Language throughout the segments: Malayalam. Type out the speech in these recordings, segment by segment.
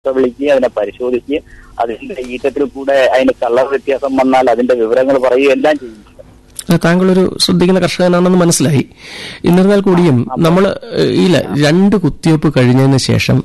ഡോക്ടറെ വിളിക്കുകയും അതിനെ പരിശോധിക്കുകയും അതിന്റെ ഈറ്റത്തിൽ കൂടെ അതിന് കളർ വ്യത്യാസം വന്നാൽ അതിന്റെ വിവരങ്ങൾ പറയുകയും എല്ലാം ചെയ്യുന്നുണ്ട് അല്ല, താങ്കളൊരു ശ്രദ്ധിക്കുന്ന കർഷകനാണെന്ന് മനസ്സിലായി എന്നിരുന്നാൽ കൂടിയും നമ്മൾ ഇല്ല രണ്ട് കുത്തിവയ്പ്പ് കഴിഞ്ഞതിന് ശേഷം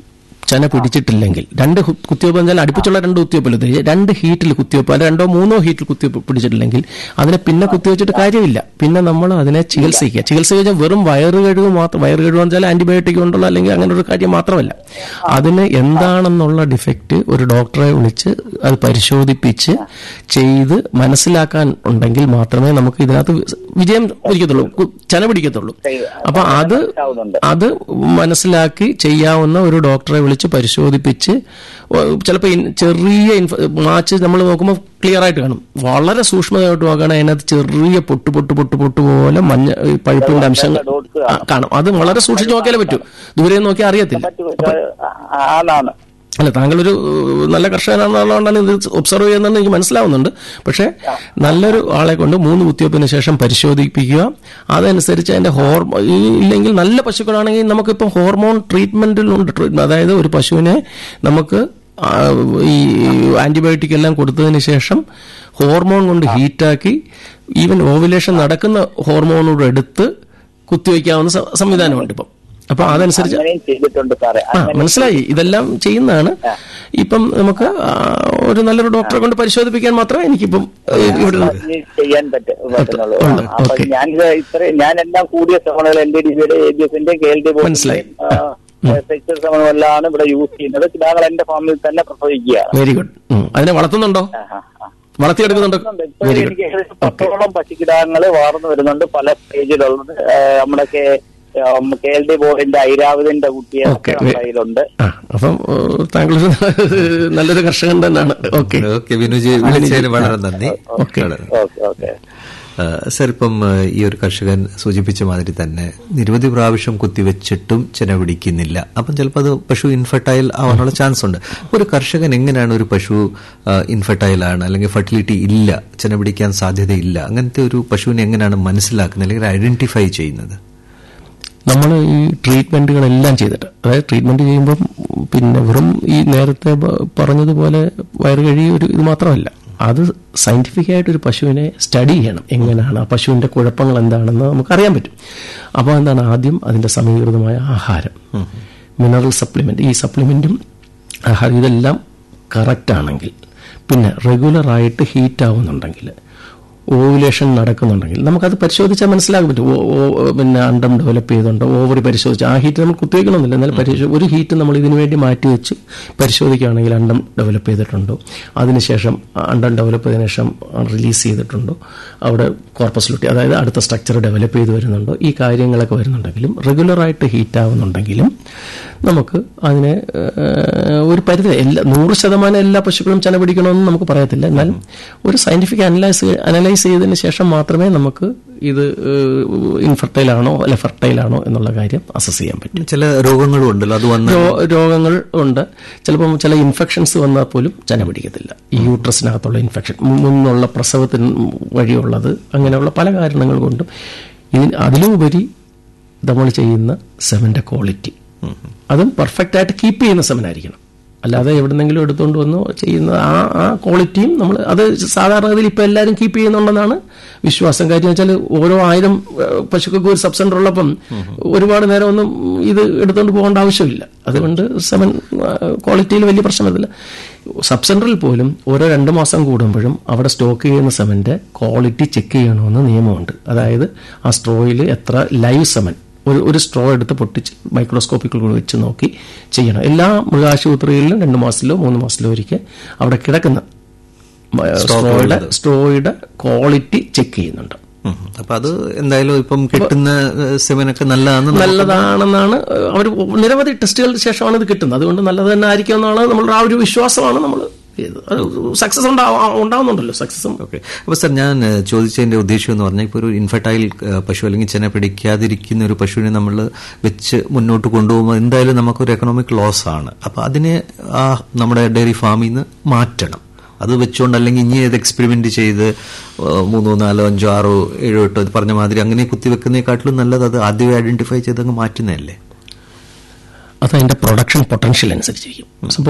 ചന പിടിച്ചിട്ടില്ലെങ്കിൽ രണ്ട് ഹു- കുത്തിവയ്പ്പ് എന്നാൽ അടുപ്പിച്ചുള്ള രണ്ട് കുത്തിവയ്പ്പല്ല ഉദ്ദേശിച്ചത്. രണ്ട് ഹീറ്റിൽ കുത്തിവയ്പ്പ് അല്ല രണ്ടോ മൂന്നോ ഹീറ്റിൽ കുത്തിവയ്പ്പ് പിടിച്ചിട്ടില്ലെങ്കിൽ അതിനെ പിന്നെ കുത്തിവെച്ചിട്ട് കാര്യമില്ല പിന്നെ നമ്മൾ അതിനെ ചികിത്സിക്കുക ചികിത്സ കഴിഞ്ഞാൽ വെറും വയറ് കഴിവ് മാത്രം വയറ് കഴിവ് വെച്ചാൽ ആന്റിബയോട്ടിക് കൊണ്ടുള്ള അല്ലെങ്കിൽ അങ്ങനെ ഒരു കാര്യം മാത്രമല്ല അതിന് എന്താണെന്നുള്ള ഡിഫക്റ്റ് ഒരു ഡോക്ടറെ വിളിച്ച് അത് പരിശോധിപ്പിച്ച് ചെയ്ത് മനസ്സിലാക്കാൻ ഉണ്ടെങ്കിൽ മാത്രമേ നമുക്ക് ഇതിനകത്ത് വിജയം പിടിക്കത്തുള്ളൂ കു- ചന പിടിക്കത്തുള്ളൂ അപ്പൊ അത് അത് മനസ്സിലാക്കി ചെയ്യാവുന്ന ഒരു ഡോക്ടറെ വിളിച്ച് പരിശോധിപ്പിച്ച് ചിലപ്പോൾ ചെറിയ ഇൻഫ- മാച്ച് നമ്മൾ നോക്കുമ്പോൾ ക്ലിയർ ആയിട്ട് കാണും വളരെ സൂക്ഷ്മമായിട്ട് നോക്കുകയാണെങ്കിൽ അതിനകത്ത് ചെറിയ പൊട്ട് പൊട്ട് പൊട്ട് പൊട്ട് പോലെ മഞ്ഞ ഈ പഴുപ്പിന്റെ അംശങ്ങൾ ആ, കാണും അത് വളരെ സൂക്ഷിച്ച് നോക്കിയാലേ പറ്റൂ ദൂരെ നിന്ന് നോക്കിയാൽ അറിയത്തില്ല മറ്റു ആണാണ് അല്ല താങ്കളൊരു ഏഹ്, നല്ല കർഷകനാണെന്നുള്ളതാണ് ഇത് ഒബ്സർവ് ചെയ്യുന്നതെന്ന് എനിക്ക് മനസ്സിലാവുന്നുണ്ട് പക്ഷേ നല്ലൊരു ആളെ കൊണ്ട് മൂന്ന് കുത്തിവയ്പ്പിന് ശേഷം പരിശോധിപ്പിക്കുക അതനുസരിച്ച് അതിന്റെ ഹോർമോ ഇല്ലെങ്കിൽ നല്ല പശുക്കളാണെങ്കിൽ നമുക്കിപ്പോൾ ഹോർമോൺ ട്രീറ്റ്മെന്റിലുണ്ട് ട്രീറ്റ്മെന്റ് അതായത് ഒരു പശുവിനെ നമുക്ക് ആ, ഈ ആന്റിബയോട്ടിക് എല്ലാം കൊടുത്തതിന് ശേഷം ഹോർമോൺ കൊണ്ട് ഹീറ്റാക്കി ഈവൻ ഓവുലേഷൻ നടക്കുന്ന ഹോർമോണോട് എടുത്ത് കുത്തിവയ്ക്കാവുന്ന സ- സംവിധാനമുണ്ട് ഇപ്പം അപ്പൊ അതനുസരിച്ച് അങ്ങനെയും ചെയ്തിട്ടുണ്ട് സാറേ ആ മനസ്സിലായി ഇതെല്ലാം ചെയ്യുന്നതാണ് ഇപ്പം നമുക്ക് ആ, ഒരു നല്ലൊരു ഡോക്ടറെ കൊണ്ട് പരിശോധിപ്പിക്കാൻ മാത്രമേ എനിക്കിപ്പം ഏ, ഇവിടെ ഇനി ചെയ്യാൻ പറ്റ- പറ്റുന്നുള്ളൂ ഉണ്ട്. അപ്പൊ ഓക്കേ. ഞാനിത് ഇത്ര ഞാൻ എല്ലാം കൂടിയ ശ്രമങ്ങൾ എൻ ഡി ഡിബിയുടെ എ ബി എസിന്റെ കെ എൽ ഡി മനസ്സിലായി. സെക്ടർ ശ്രമങ്ങളെല്ലാം ഇവിടെ യൂസ് ചെയ്യുന്നത് കിടാങ്ങൾ എന്റെ ഫാമിൽ തന്നെ പ്രസവിക്കുകയാണ് വെരി ഗുഡ് അതിനെ വളർത്തുന്നുണ്ടോ ആ, ആ, ആ. വളർത്തിയെടുക്കുന്നുണ്ടോ ഇപ്പൊ വെരി എനിക്ക് ഗുഡ് ഏകദേശം പത്തോളം പശുക്കിടാങ്ങൾ വാർന്നു വരുന്നുണ്ട് പല സ്റ്റേജിലുള്ളത് ആ, നമ്മുടെ കെ കെ എൽ ഡി ബോർഡിന്റെ ഐരാവതിന്റെ കുട്ടിയെ ഓക്കേ. നമ്മുടെ കയ്യിലുണ്ട് ആ അപ്പം ഏ, താങ്കളൊരു നല്ലൊരു കർഷകൻ തന്നെയാണ് ഓക്കെ ഓക്കെ വിനുജി വിളിച്ചതിന് വളരെ നന്ദി ഓക്കെ. വളരെ ഓക്കെ ഓക്കെ ആ, സർ ഇപ്പം ആ, ഈ ഒരു കർഷകൻ സൂചിപ്പിച്ച മാതിരി തന്നെ നിരവധി പ്രാവശ്യം കുത്തിവെച്ചിട്ടും ചെന പിടിക്കുന്നില്ല അപ്പം ചിലപ്പോൾ അത് പശു ഇൻഫെർട്ടൈൽ ആവാനുള്ള ചാൻസ് ഉണ്ട് ഒരു കർഷകൻ എങ്ങനെയാണ് ഒരു പശു ഇൻഫെർട്ടൈൽ ആണ് അല്ലെങ്കിൽ ഫെർട്ടിലിറ്റി ഇല്ല ചെന പിടിക്കാൻ സാധ്യതയില്ല അങ്ങനത്തെ ഒരു പശുവിനെ എങ്ങനെയാണ് മനസ്സിലാക്കുന്നത് അല്ലെങ്കിൽ ഐഡന്റിഫൈ ചെയ്യുന്നത് നമ്മൾ ഈ ട്രീറ്റ്മെന്റുകളെല്ലാം ചെയ്തിട്ട് അതായത് ട്രീറ്റ്മെന്റ് ചെയ്യുമ്പം പിന്നെ വെറും ഈ നേരത്തെ പ- പറഞ്ഞതുപോലെ വയറ് കഴി ഒരു ഇത് മാത്രമല്ല അത് സയന്റിഫിക് ആയിട്ട് ഒരു പശുവിനെ സ്റ്റഡി ചെയ്യണം എങ്ങനെയാണ് ആ പശുവിന്റെ കുഴപ്പങ്ങൾ എന്താണെന്ന് നമുക്ക് അറിയാൻ പറ്റും അപ്പോൾ എന്താണ് ആദ്യം അതിന്റെ സമീകൃതമായ ആഹാരം മിനറൽ സപ്ലിമെന്റ് ഈ സപ്ലിമെന്റും ആഹാരം ഇതെല്ലാം കറക്റ്റ് ആണെങ്കിൽ പിന്നെ റെഗുലറായിട്ട് ഹീറ്റ് ആവുന്നുണ്ടെങ്കിൽ ഓവുലേഷൻ നടക്കുന്നുണ്ടെങ്കിൽ നമുക്കത് പരിശോധിച്ചാൽ മനസ്സിലാക്കാൻ പറ്റും ഓ- ഓ- പിന്നെ അണ്ടം ഡെവലപ്പ് ചെയ്തുണ്ടോ ഓവറി പരിശോധിച്ച് ആ ഹീറ്റ് നമ്മൾ കുത്തിവെക്കണമെന്നില്ല എന്നാൽ പരിശോ ഒരു ഹീറ്റ് നമ്മൾ ഇതിനു വേണ്ടി മാറ്റി വെച്ച് പരിശോധിക്കുകയാണെങ്കിൽ അണ്ടം ഡെവലപ്പ് ചെയ്തിട്ടുണ്ടോ അതിനുശേഷം അണ്ടം ഡെവലപ്പ് ചെയ്തതിനു ശേഷം റിലീസ് ചെയ്തിട്ടുണ്ടോ അവിടെ കോർപ്പസ് ലുട്ടി അതായത് അടുത്ത സ്ട്രക്ചർ ഡെവലപ്പ് ചെയ്ത് വരുന്നുണ്ടോ ഈ കാര്യങ്ങളൊക്കെ വരുന്നുണ്ടെങ്കിലും റെഗുലറായിട്ട് ഹീറ്റ് ആവുന്നുണ്ടെങ്കിലും നമുക്ക് അതിനെ ഏഹ്, ഒരു പരിധി എല്ലാ നൂറ് ശതമാനം എല്ലാ പശുക്കളും ചന പിടിക്കണമെന്ന് നമുക്ക് പറയത്തില്ല എന്നാൽ ഒരു സയന്റിഫിക് അനലൈസ് അനലൈസ് ചെയ്തതിന് ശേഷം മാത്രമേ നമുക്ക് ഇത് ഇൻഫെർട്ടൈൽ ആണോ അല്ല ഫെർട്ടൈൽ ആണോ എന്നുള്ള കാര്യം അസസ് ചെയ്യാൻ പറ്റും ചില രോഗങ്ങളും ഉണ്ടല്ലോ അത് വന്ന് രോ- രോഗങ്ങൾ ഉണ്ട് ചിലപ്പം ചില ഇൻഫെക്ഷൻസ് വന്നാൽ പോലും ചന പിടിക്കത്തില്ല ഈ യൂട്രസിനകത്തുള്ള ഇൻഫെക്ഷൻ മുന്നുള്ള പ്രസവത്തിന് വഴിയുള്ളത് അങ്ങനെയുള്ള പല കാരണങ്ങൾ കൊണ്ടും ഇതിന് അതിലുപരി നമ്മൾ ചെയ്യുന്ന സെമന്റെ ക്വാളിറ്റി അതും പെർഫെക്റ്റ് ആയിട്ട് കീപ്പ് ചെയ്യുന്ന സെമനായിരിക്കണം അല്ലാതെ എവിടെന്നെങ്കിലും എടുത്തുകൊണ്ട് വന്നു ചെയ്യുന്ന ആ ആ ക്വാളിറ്റിയും നമ്മൾ അത് സാധാരണഗതിയിൽ ഇപ്പം എല്ലാവരും കീപ്പ് ചെയ്യുന്നുണ്ടെന്നാണ് വിശ്വാസം കാര്യം വെച്ചാൽ ഓരോ ആയിരം ഏഹ്, പശുക്കൾക്ക് ഒരു സബ് സെന്റർ ഉള്ളപ്പം ഒരുപാട് നേരം ഒന്നും ഇത് എടുത്തുകൊണ്ട് പോകേണ്ട ആവശ്യമില്ല അതുകൊണ്ട് സെമൻ ക്വാളിറ്റിയിൽ വലിയ പ്രശ്നം വരില്ല സബ് സെന്ററിൽ പോലും ഓരോ രണ്ട് മാസം കൂടുമ്പോഴും അവിടെ സ്റ്റോക്ക് ചെയ്യുന്ന സെമന്റെ ക്വാളിറ്റി ചെക്ക് ചെയ്യണമെന്ന് നിയമമുണ്ട് അതായത് ആ സ്ട്രോയിൽ എത്ര ലൈവ് സെമൻ ഒരു ഒരു സ്ട്രോ എടുത്ത് പൊട്ടിച്ച് മൈക്രോസ്കോപ്പിൽ കൂടി വെച്ച് നോക്കി ചെയ്യണം എല്ലാ മൃഗാശുപത്രികളിലും രണ്ട് മാസത്തിലോ മൂന്ന് മാസത്തിലോ ഒരിക്കൽ അവിടെ കിടക്കുന്ന മ- സ്ട്രോയുടെ സ്ട്രോയുടെ ക്വാളിറ്റി ചെക്ക് ചെയ്യുന്നുണ്ട് ഉം. അപ്പൊ അത് എന്തായാലും ഇപ്പം കിട്ടുന്ന സെമനൊക്കെ നല്ലതാണെന്ന് നമുക്ക് നല്ലതാണെന്നാണ് അവർ നിരവധി ടെസ്റ്റുകൾക്ക് ശേഷമാണ് ഇത് കിട്ടുന്നത് അതുകൊണ്ട് നല്ലത് തന്നെ ആയിരിക്കും എന്നാണ് നമ്മളുടെ ആ ഒരു വിശ്വാസമാണ് നമ്മൾ ചെയ്തത് അത് സക്സസ് ഉണ്ടാവുന്നുണ്ടല്ലോ സക്സസും ഓക്കെ അപ്പൊ സർ ഞാൻ ഏഹ്, ചോദിച്ചതിന്റെ ഉദ്ദേശം എന്ന് പറഞ്ഞാൽ ഇപ്പോൾ ഒരു ഇൻഫെർട്ടൈൽ ഏഹ്, പശു അല്ലെങ്കിൽ ചെന പിടിക്കാതിരിക്കുന്ന ഒരു പശുവിനെ നമ്മൾ വെച്ച് മുന്നോട്ട് കൊണ്ടുപോകുമ്പോൾ എന്തായാലും നമുക്കൊരു എക്കണോമിക് ലോസ് ആണ് അപ്പൊ അതിനെ ആ നമ്മുടെ ഡയറി ഫാമിൽ നിന്ന് മാറ്റണം അത് വെച്ചുകൊണ്ട് അല്ലെങ്കിൽ ഇനി ഏത് എക്സ്പെരിമെന്റ് ചെയ്ത് ഏഹ്, മൂന്നോ നാലോ അഞ്ചോ ആറോ ഏഴോ എട്ടോ ഇത് പറഞ്ഞ മാതിരി അങ്ങനെ കുത്തിവെക്കുന്നതിനെക്കാട്ടിലും നല്ലത് അത് ആദ്യമേ ഐഡന്റിഫൈ ചെയ്തങ്ങ് മാറ്റുന്നതല്ലേ അത് അതിന്റെ പ്രൊഡക്ഷൻ പൊട്ടൻഷ്യൽ അനുസരിച്ചിരിക്കും